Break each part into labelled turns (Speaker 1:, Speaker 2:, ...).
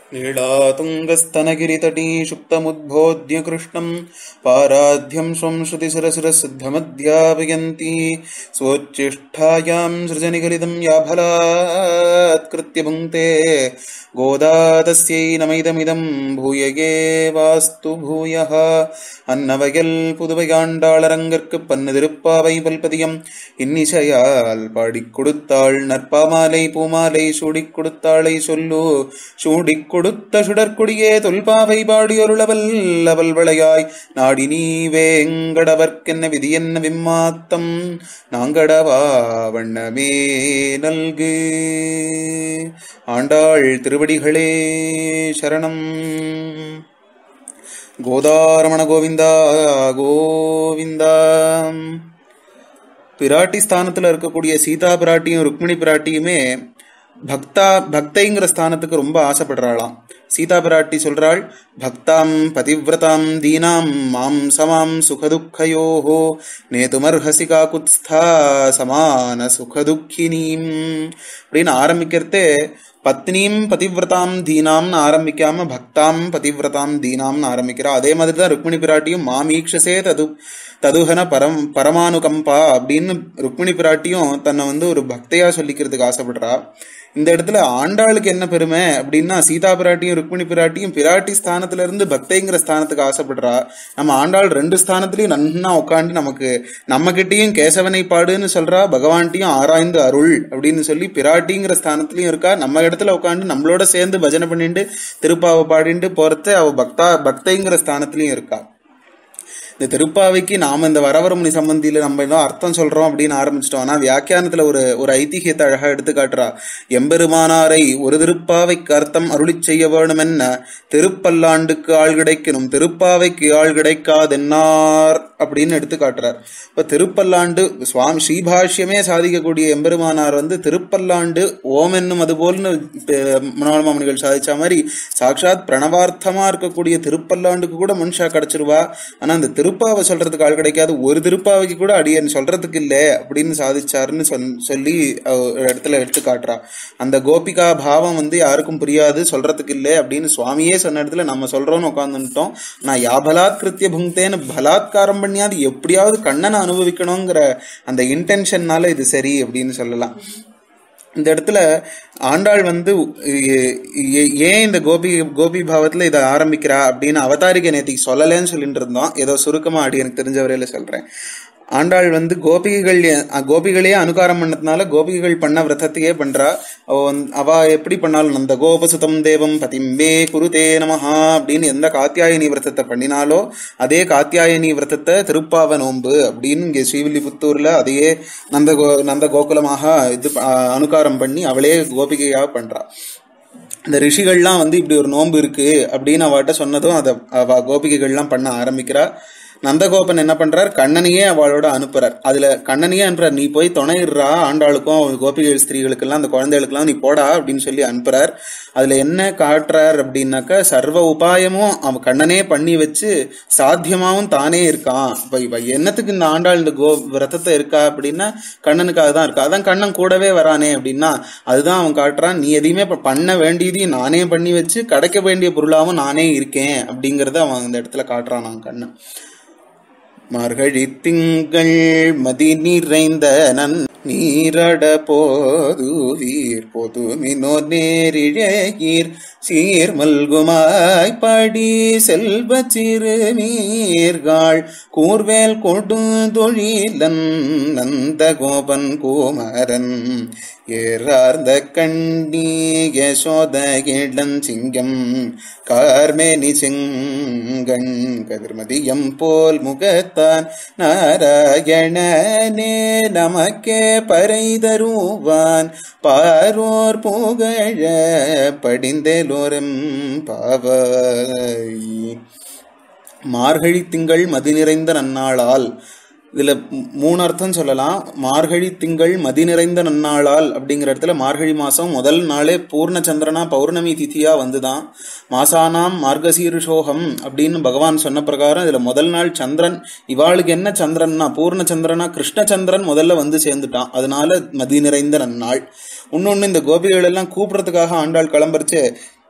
Speaker 1: लीलातुङ्गस्तनगिरितटी सुप्तमुद्बोध्य कृष्णम् पाराध्यम् स्वम् श्रुतिसरसुरसिद्धमध्यापयन्ती स्वोच्चिष्ठायाम् सृजनिगलितम् याफलात्कृत्य भुङ्क्ते गोदा तस्यै नमैदमिदम् भूय वास्तु भूयः அன்னவயல் புதுவையாண்டாளரங்கற்கு பன்னு திருப்பாவை பல்பதியம் இன்னிசையால் பாடிக் கொடுத்தாள் நற்பாமாலை பூமாலை சூடிக் கொடுத்தாளை சொல்லு சூடிக் கொடுத்த சுடற்கொடியே தொல்பாவை பாடியொருளவல் அவள் வளையாய் நாடி நீ வேங்கடவர்க்கென்ன விதி என்ன விம்மாத்தம் நாங்கடவா வண்ணமே நல்கு ஆண்டாள் திருவடிகளே சரணம் கோதாரமண கோவிந்தா கோவிந்தா பிராட்டி ஸ்தானத்துல இருக்கக்கூடிய சீதா பிராட்டியும் ருக்மிணி பிராட்டியுமே பக்தா பக்தைங்கிற ஸ்தானத்துக்கு ரொம்ப ஆசைப்படுறாளாம் சீதா பிராட்டி சொல்றாள் பக்தாம் பதிவிரதாம் தீனாம் மாம் சமாம் சுகதுக்கயோஹோ நேதுமர்ஹசி காகுத்ஸ்தா சமான சுகதுக்கினீம் அப்படின்னு ஆரம்பிக்கிறதே பத்னீம் பதிவிரதாம் தீனாம்னு ஆரம்பிக்காம பக்தாம் பதிவிரதாம் தீனாம்னு ஆரம்பிக்கிறா அதே மாதிரி தான் ருக்மிணி பிராட்டியும் மாமீக்ஷசே தது ததுகன பரம் பரமானுகம்பா அப்படின்னு ருக்மிணி பிராட்டியும் தன்னை வந்து ஒரு பக்தையா சொல்லிக்கிறதுக்கு ஆசைப்படுறா இந்த இடத்துல ஆண்டாளுக்கு என்ன பெருமை அப்படின்னா சீதா பிராட்டியும் ருக்மிணி பிராட்டியும் பிராட்டி ஸ்தானத்துல இருந்து பக்தைங்கிற ஸ்தானத்துக்கு ஆசைப்படுறா நம்ம ஆண்டாள் ரெண்டு ஸ்தானத்திலயும் நன்னா உட்காந்து நமக்கு நம்ம கிட்டயும் கேசவனை பாடுன்னு சொல்றா பகவான்கிட்டயும் ஆராய்ந்து அருள் அப்படின்னு சொல்லி பிராட்டிங்கிற ஸ்தானத்திலயும் இருக்கா நம்ம இடத்துல உட்காந்து நம்மளோட சேர்ந்து பஜனை பண்ணிட்டு திருப்பாவை பாடிட்டு போறது அவ பக்தா பக்தைங்கிற ஸ்தானத்திலயும் இருக்கா இந்த திருப்பாவைக்கு நாம இந்த வரவரமுனி சம்பந்தியில நம்ம ஏதோ அர்த்தம் சொல்றோம் அப்படின்னு ஆரம்பிச்சிட்டோம் ஆனா வியாக்கியானத்துல ஒரு ஒரு ஐதிகியத்தை அழகா எடுத்து காட்டுறா எம்பெருமானாரை ஒரு திருப்பாவைக்கு அர்த்தம் அருளி செய்ய வேணும் என்ன திருப்பல்லாண்டுக்கு ஆள் கிடைக்கணும் திருப்பாவைக்கு ஆள் கிடைக்காதென்னார் அப்படின்னு எடுத்து காட்டுறார் இப்ப திருப்பல்லாண்டு சுவாமி ஸ்ரீபாஷ்யமே சாதிக்கக்கூடிய எம்பெருமானார் வந்து திருப்பல்லாண்டு ஓம் என்னும் அதுபோல்னு மனோரம மாமனிகள் சாதிச்ச மாதிரி சாட்சாத் பிரணவார்த்தமா இருக்கக்கூடிய திருப்பல்லாண்டுக்கு கூட மனுஷா கிடைச்சிருவா ஆனா அந்த திருப்பாவை சொல்றதுக்கு ஆள் கிடைக்காது ஒரு திருப்பாவைக்கு கூட அடியன் சொல்றதுக்கு இல்லை அப்படின்னு சாதிச்சாருன்னு சொல்லி ஒரு இடத்துல எடுத்து காட்டுறா அந்த கோபிகா பாவம் வந்து யாருக்கும் புரியாது சொல்றதுக்கு இல்லை அப்படின்னு சுவாமியே சொன்ன இடத்துல நம்ம சொல்றோம்னு உட்காந்துட்டோம் நான் யாபலாத் கிருத்திய புங்தேன்னு பலாத்காரம் பண்ணியாவது எப்படியாவது கண்ணனை அனுபவிக்கணுங்கிற அந்த இன்டென்ஷன்னால இது சரி அப்படின்னு சொல்லலாம் இந்த இடத்துல ஆண்டாள் வந்து ஏன் இந்த கோபி கோபி பாவத்துல இதை ஆரம்பிக்கிறா அப்படின்னு அவதாரிகை நேத்திக்கு சொல்லலன்னு சொல்லிட்டு இருந்தோம் ஏதோ சுருக்கமா அடி எனக்கு தெரிஞ்ச வரையில சொல்றேன் ஆண்டாள் வந்து கோபிகைகள் கோபிகளையே அனுகாரம் பண்ணதுனால கோபிகைகள் பண்ண விரதத்தையே பண்றா அவ எப்படி பண்ணாலும் அந்த கோபசுதம் தேவம் பதிம்பே குருதே நமஹா அப்படின்னு எந்த காத்தியாயனி விரதத்தை பண்ணினாலோ அதே காத்தியாயனி விரதத்தை திருப்பாவ நோன்பு அப்படின்னு இங்கே ஸ்ரீவில்லிபுத்தூர்ல அதையே நந்த கோ நந்த கோகுலமாக இது அனுகாரம் பண்ணி அவளே கோபிகையாக பண்றா இந்த ரிஷிகள்லாம் வந்து இப்படி ஒரு நோன்பு இருக்கு அப்படின்னு அவட்ட சொன்னதும் அதை அவ கோபிகைகள்லாம் பண்ண ஆரம்பிக்கிறா நந்தகோபன் என்ன பண்றார் கண்ணனையே அவளோட அனுப்புறார் அதுல கண்ணனையே அனுப்புறார் நீ போய் துணையிடுறா ஆண்டாளுக்கும் கோபிகள் ஸ்திரீகளுக்கெல்லாம் அந்த குழந்தைகளுக்கெல்லாம் நீ போடா அப்படின்னு சொல்லி அனுப்புறார் அதுல என்ன காட்டுறார் அப்படின்னாக்கா சர்வ உபாயமும் அவன் கண்ணனே பண்ணி வச்சு சாத்தியமாவும் தானே இருக்கான் இப்ப இப்ப என்னத்துக்கு இந்த ஆண்டாள் இந்த கோ விரதத்தை இருக்கா அப்படின்னா கண்ணனுக்காக தான் இருக்கா அதான் கண்ணன் கூடவே வரானே அப்படின்னா அதுதான் அவன் காட்டுறான் நீ எதையுமே பண்ண வேண்டியதையும் நானே பண்ணி வச்சு கிடைக்க வேண்டிய பொருளாவும் நானே இருக்கேன் அப்படிங்கறத அவன் அந்த இடத்துல காட்டுறான் நான் கண்ணன் மார்கழி திங்கள் மதி நிறைந்த நன் நீரட போதுவீர் பொதுமினோ நேரிழகீர் சீர் மல்குமாய் பாடி செல்வ சிறுமீர்காள் கூர்வேல் கொடுந்தொழிலன் நந்த கோபன் குமரன் ஏறார்ந்த கண்ணி யசோத இளம் சிங்கம் கார்மேனி செங்கண் கதிர்மதியம் போல் முகத்தான் நாராயணனே நமக்கே பறை தருவான் பாரோர் புகழ படிந்தேலோரம் பாவாய் மார்கழி திங்கள் மதி நிறைந்த நன்னாளால் இதுல மூணு அர்த்தம் சொல்லலாம் மார்கழி திங்கள் மதி நிறைந்த நன்னாளால் அப்படிங்கிற இடத்துல மார்கழி மாசம் முதல் நாளே பூர்ண சந்திரனா பௌர்ணமி திதியா வந்துதான் மாசானாம் மார்கசீருஷோகம் அப்படின்னு பகவான் சொன்ன பிரகாரம் இதுல முதல் நாள் சந்திரன் இவாளுக்கு என்ன சந்திரன்னா பூர்ண சந்திரனா கிருஷ்ண சந்திரன் முதல்ல வந்து சேர்ந்துட்டான் அதனால மதி நிறைந்த நன்னாள் இன்னொன்னு இந்த கோபிகள் எல்லாம் கூப்பிடுறதுக்காக ஆண்டாள் கிளம்பரிச்சு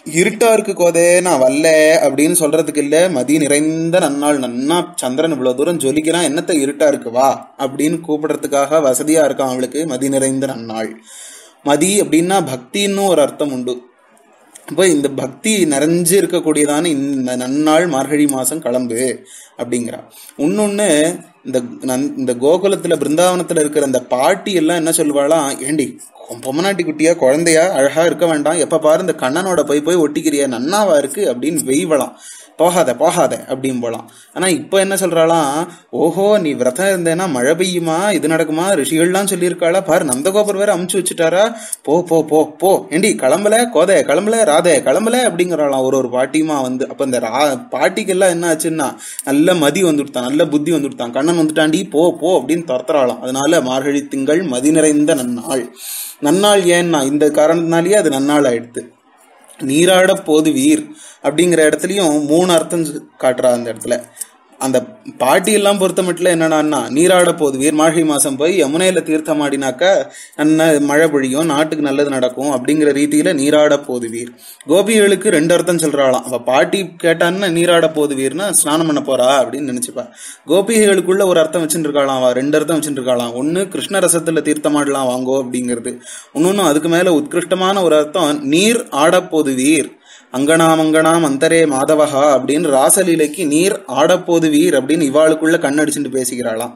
Speaker 1: இருட்டா இருக்கு கோதே நான் வல்ல அப்படின்னு சொல்றதுக்கு இல்ல மதி நிறைந்த நன்னாள் நன்னா சந்திரன் இவ்வளவு தூரம் ஜொலிக்கிறான் என்னத்த இருட்டா இருக்கு வா அப்படின்னு கூப்பிடுறதுக்காக வசதியா இருக்கான் அவளுக்கு மதி நிறைந்த நன்னாள் மதி அப்படின்னா பக்தின்னு ஒரு அர்த்தம் உண்டு அப்போ இந்த பக்தி நிறைஞ்சு இருக்கக்கூடியதான இந்த நன்னாள் மார்கழி மாசம் கிளம்பு அப்படிங்கிறா இன்னொன்னு இந்த நன்- இந்த கோகுலத்துல பிருந்தாவனத்துல இருக்கிற இந்த பாட்டி எல்லாம் என்ன சொல்லுவாளாம் ஏண்டி உன் பொம்மநாட்டி குட்டியா குழந்தையா அழகா இருக்க வேண்டாம் எப்ப பாரு இந்த கண்ணனோட போய் போய் ஒட்டிக்கிறியா நன்னாவா இருக்கு அப்படின்னு வெய்வலாம் போகாத போகாத அப்படின்னு போலாம் ஆனா இப்போ என்ன சொல்றாளாம் ஓஹோ நீ விரதம் இருந்தேன்னா மழை பெய்யுமா இது நடக்குமா ரிஷிகள்லாம் சொல்லியிருக்காளா பாரு நந்தகோபர் வேற அமுச்சு வச்சுட்டாரா போ போ போ போ ஏண்டி கிளம்பல கோதை கிளம்பல ராதே கிளம்பல அப்படிங்கிறாளாம் ஒரு ஒரு பாட்டியுமா வந்து அப்ப இந்த ரா பாட்டிக்கெல்லாம் என்ன ஆச்சுன்னா நல்ல மதி வந்துட்டான் நல்ல புத்தி வந்துட்டான் கண்ணன் வந்துட்டாண்டி போ போ அப்படின்னு துரத்துறாளாம் அதனால மார்கழி திங்கள் மதி நிறைந்த நன்னாள் நன்னாள் ஏன்னா இந்த காரணத்தினாலேயே அது நன்னாள் ஆயிடுது நீராட போது வீர் அப்படிங்கிற இடத்துலயும் மூணு அர்த்தம் சொ- காட்டுறா அந்த இடத்துல அந்த பாட்டி எல்லாம் பொறுத்த மட்டும் என்னன்னா நீராட போது வீர் மார்கழி மாசம் போய் யமுனையில தீர்த்தம் ஆடினாக்க நல்ல மழை பொழியும் நாட்டுக்கு நல்லது நடக்கும் அப்படிங்கிற ரீதியில நீராட போது வீர் கோபிகளுக்கு ரெண்டு அர்த்தம் சொல்றாளாம் அவ பாட்டி கேட்டான்னா நீராட போது வீர்னா ஸ்நானம் பண்ண போறா அப்படின்னு நினைச்சுப்பா கோபிகளுக்குள்ள ஒரு அர்த்தம் வச்சுட்டு இருக்காளாம் அவ ரெண்டு அர்த்தம் வச்சுட்டு இருக்காளாம் ஒன்னு கிருஷ்ண ரசத்துல தீர்த்தமாடலாம் வாங்கோ அப்படிங்கிறது இன்னொன்னு அதுக்கு மேல உத்கிருஷ்டமான ஒரு அர்த்தம் நீர் ஆடப்போது வீர் அங்கனாம் அங்கனாம் அந்தரே மாதவஹா அப்படின்னு ராசலீலைக்கு நீர் ஆடப்போது வீர் அப்படின்னு இவாளுக்குள்ள கண்ணடிச்சுட்டு பேசிக்கிறாளாம்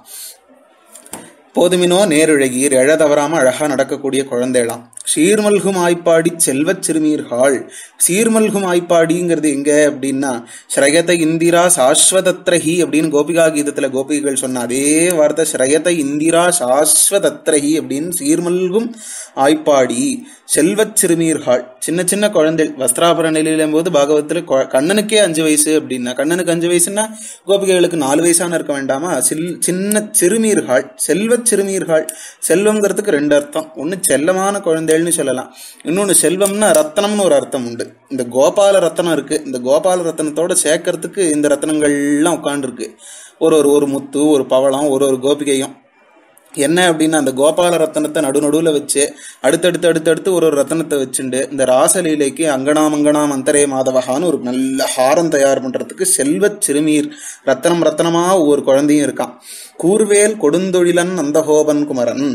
Speaker 1: போதுமினோ நேருழகீர் எழ தவறாம அழகா நடக்கக்கூடிய குழந்தைலாம் சீர்மல்கும் ஆய்ப்பாடி செல்வச் சிறுமீர்கள் சீர்மல்கும் ஆய்ப்பாடிங்கிறது எங்க அப்படின்னா ஸ்ரயத இந்திரா சாஸ்வதத்ரஹி அப்படின்னு கோபிகா கீதத்துல கோபிகள் சொன்ன அதே வார்த்தை ஸ்ரயத இந்திரா சாஸ்வதத்ரஹி அப்படின்னு சீர்மல்கும் ஆய்ப்பாடி செல்வச் சிறுமீர்கள் சின்ன சின்ன குழந்தை வஸ்திராபர நிலையிலும் போது பாகவத்துல கொ- கண்ணனுக்கே அஞ்சு வயசு அப்படின்னா கண்ணனுக்கு அஞ்சு வயசுன்னா கோபிகைகளுக்கு நாலு வயசான இருக்க வேண்டாமா சில் சின்ன சிறுமீர்கள் செல்வச் சிறுமீர்கள் செல்வங்கிறதுக்கு ரெண்டு அர்த்தம் ஒன்னு செல்லமான குழந்தைகள்னு சொல்லலாம் இன்னொன்னு செல்வம்னா ரத்தனம்னு ஒரு அர்த்தம் உண்டு இந்த கோபால ரத்தனம் இருக்கு இந்த கோபால ரத்தனத்தோட சேர்க்கறதுக்கு இந்த ரத்தனங்கள்லாம் உட்காந்துருக்கு ஒரு ஒரு ஒரு முத்து ஒரு பவளம் ஒரு ஒரு கோபிகையும் என்ன அப்படின்னா அந்த கோபால ரத்தனத்தை நடு நடுவுல வச்சு அடுத்தடுத்து அடுத்தடுத்து ஒரு ஒரு ரத்தனத்தை வச்சுண்டு இந்த ராசலீலைக்கு அங்கனாம் அங்கனாம் அந்தரே மாதவகான்னு ஒரு நல்ல ஹாரம் தயார் பண்றதுக்கு செல்வச் சிறுமீர் ரத்தனம் ரத்தனமா ஒவ்வொரு குழந்தையும் இருக்கான் கூர்வேல் கொடுந்தொழிலன் நந்தகோபன் குமரன்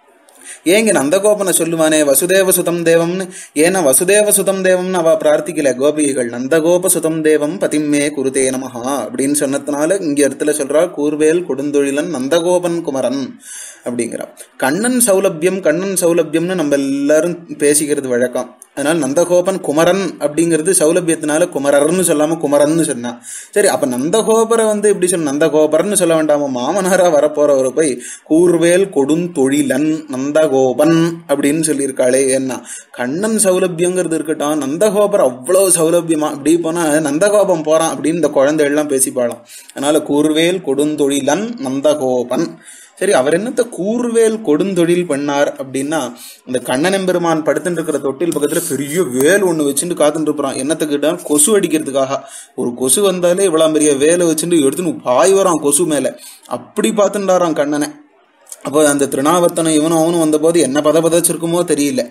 Speaker 1: ஏங்க நந்தகோபனை சொல்லுவானே வசுதேவ சுதம் தேவம்னு ஏன்னா வசுதேவ சுதம் தேவம்னு அவ பிரார்த்திக்கல கோபிகைகள் நந்தகோப சுதம் தேவம் பதிம்மே குருதே நமஹா அப்படின்னு சொன்னதுனால இங்க இடத்துல சொல்றா கூர்வேல் கொடுந்தொழிலன் நந்தகோபன் குமரன் அப்படிங்கிறா கண்ணன் சௌலபியம் கண்ணன் சௌலபியம்னு நம்ம எல்லாரும் பேசிக்கிறது வழக்கம் அதனால நந்தகோபன் குமரன் அப்படிங்கிறது சௌலபியத்தினால குமரர்னு சொல்லாம குமரன்னு சொன்னா சரி அப்ப நந்தகோபரை வந்து இப்படி சொல்ல நந்தகோபர்னு சொல்ல வேண்டாமா மாமனாரா வரப்போறவரை போய் கூர்வேல் கொடுந்தொழிலன் நந்தகோபன் அப்படின்னு சொல்லியிருக்காளே ஏன்னா கண்ணன் சௌலபியங்கிறது இருக்கட்டும் நந்தகோபர் அவ்வளவு சௌலபியமா அப்படி போனா நந்தகோபம் போறான் அப்படின்னு இந்த குழந்தை எல்லாம் பேசிப்பாளாம் அதனால கூர்வேல் கொடுந்தொழிலன் நந்தகோபன் சரி அவர் என்னத்த கூர்வேல் கொடுந்தொழில் பண்ணார் அப்படின்னா இந்த கண்ணன் எம்பெருமான் படுத்துட்டு இருக்கிற தொட்டில் பக்கத்துல பெரிய வேல் ஒண்ணு வச்சுட்டு காத்துட்டு இருப்பான் என்னத்துக்கிட்ட கொசு அடிக்கிறதுக்காக ஒரு கொசு வந்தாலே இவ்வளவு பெரிய வேலை வச்சுட்டு எடுத்துன்னு பாய் வரான் கொசு மேல அப்படி பார்த்துட்டாராம் கண்ணனை அப்போ அந்த திருநாவர்த்தனம் இவனும் அவனும் வந்தபோது என்ன பத பதச்சிருக்குமோ தெரியல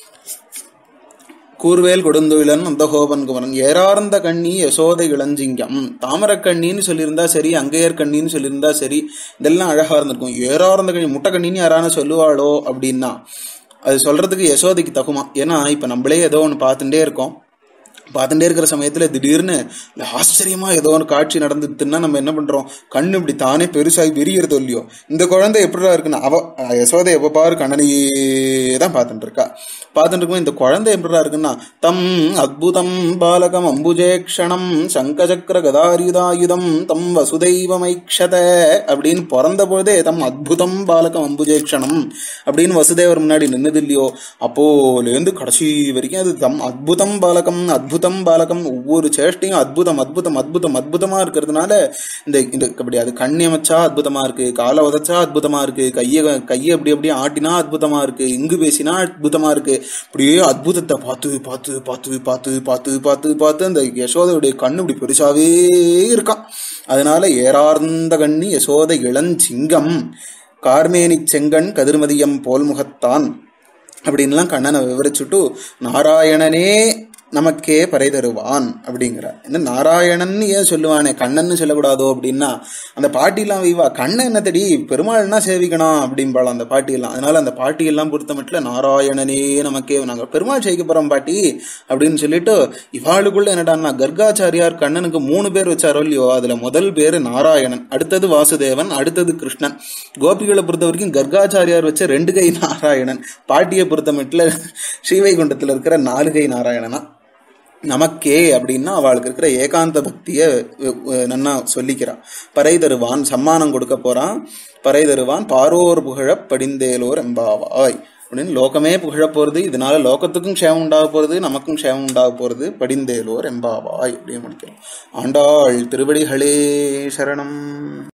Speaker 1: கூர்வேல் கொடுந்தொழிலன் நந்தகோபன் குமரன் ஏறார்ந்த கண்ணி யசோதை இளஞ்சிங்கம் தாமரக்கண்ணின்னு சொல்லியிருந்தா சரி அங்கையர் கண்ணின்னு சொல்லியிருந்தா சரி இதெல்லாம் அழகா இருந்திருக்கும் ஏறார்ந்த கண்ணி முட்டை கண்ணின்னு யாரான சொல்லுவாளோ அப்படின்னா அது சொல்றதுக்கு யசோதைக்கு தகுமா ஏன்னா இப்ப நம்மளே ஏதோ ஒன்று பார்த்துட்டே இருக்கோம் பார்த்துட்டே இருக்கிற சமயத்துல திடீர்னு இல்ல ஆச்சரியமா ஏதோ ஒரு காட்சி நடந்துட்டுன்னா நம்ம என்ன பண்றோம் கண்ணு இப்படி தானே பெருசாகி விரியறதோ இல்லையோ இந்த குழந்தை எப்படிடா இருக்குன்னா அவ அஹ், யசோதை எப்ப பாரு கண்ணனையே தான் பார்த்துட்டு இருக்கா பார்த்துட்டு இருக்கும் இந்த குழந்தை எப்படிடா இருக்குன்னா தம் அத்புதம் பாலகம் அம்புஜேக்ஷணம் சங்கசக்கர கதாயுதாயுதம் தம் வசுதைவமைக்ஷத அப்படின்னு பிறந்த பொழுதே தம் அத்புதம் பாலகம் அம்புஜேக்ஷணம் அப்படின்னு வசுதேவர் முன்னாடி நின்னது இல்லையோ அப்போலேருந்து கடைசி வரைக்கும் அது தம் அத்புதம் பாலகம் அத்புதம் பாலகம் ஒவ்வொரு சேஷ்டையும் அத்புதம் அத்புதம் அத்புதம் அத்புதமா இருக்கிறதுனால இந்த இந்த அப்படி அது கண்ணி அமைச்சா அத்புதமா இருக்கு காலை உதச்சா அத்புதமா இருக்கு கையை கையை அப்படி அப்படியே ஆட்டினா அத்புதமா இருக்கு இங்கு பேசினா அத்புதமா இருக்கு அப்படியே அத்புதத்தை பார்த்து பார்த்து பார்த்து பார்த்து பார்த்து பார்த்து பார்த்து அந்த யசோதையுடைய கண்ணு இப்படி பெருசாவே இருக்கான் அதனால ஏறார்ந்த கண்ணி யசோதை இளஞ்சிங்கம் கார்மேனி செங்கண் கதிர்மதியம் போல் முகத்தான் அப்படின்லாம் கண்ணனை விவரிச்சுட்டு நாராயணனே நமக்கே பறை தருவான் அப்படிங்கிறார் என்ன நாராயணன் ஏன் சொல்லுவானே கண்ணன்னு சொல்லக்கூடாதோ அப்படின்னா அந்த பாட்டிலாம் வைவா கண்ணன் என்ன தெடி பெருமாள்னா சேவிக்கணும் அப்படிம்பாளாம் அந்த பாட்டியெல்லாம் அதனால அந்த பாட்டியெல்லாம் பொறுத்த மட்டும் நாராயணனே நமக்கே நாங்க பெருமாள் செய்ய போறோம் பாட்டி அப்படின்னு சொல்லிட்டு இவாளுக்குள்ள என்னடான்னா கர்காச்சாரியார் கண்ணனுக்கு மூணு பேர் வச்சாரோ இல்லையோ அதுல முதல் பேரு நாராயணன் அடுத்தது வாசுதேவன் அடுத்தது கிருஷ்ணன் கோபிகளை பொறுத்த வரைக்கும் கர்காச்சாரியார் வச்ச ரெண்டு கை நாராயணன் பாட்டியை பொறுத்த மட்டும் ஸ்ரீவைகுண்டத்துல இருக்கிற நாலு கை நாராயணனா நமக்கே அப்படின்னா அவளுக்கு இருக்கிற ஏகாந்த பக்திய அஹ், அஹ், நன்னா சொல்லிக்கிறா பறை தருவான் சம்மானம் கொடுக்க போறான் பறை தருவான் பாரோர் புகழப் படிந்தேலோர் எம்பாவாய் அப்படின்னு லோகமே புகழ போறது இதனால லோகத்துக்கும் க்ஷேமம் உண்டாக போறது நமக்கும் க்ஷேமம் உண்டாக போறது படிந்தேலோர் எம்பாவாய் அப்படின்னு முடிக்கிறோம் ஆண்டாள் திருவடிகளே சரணம்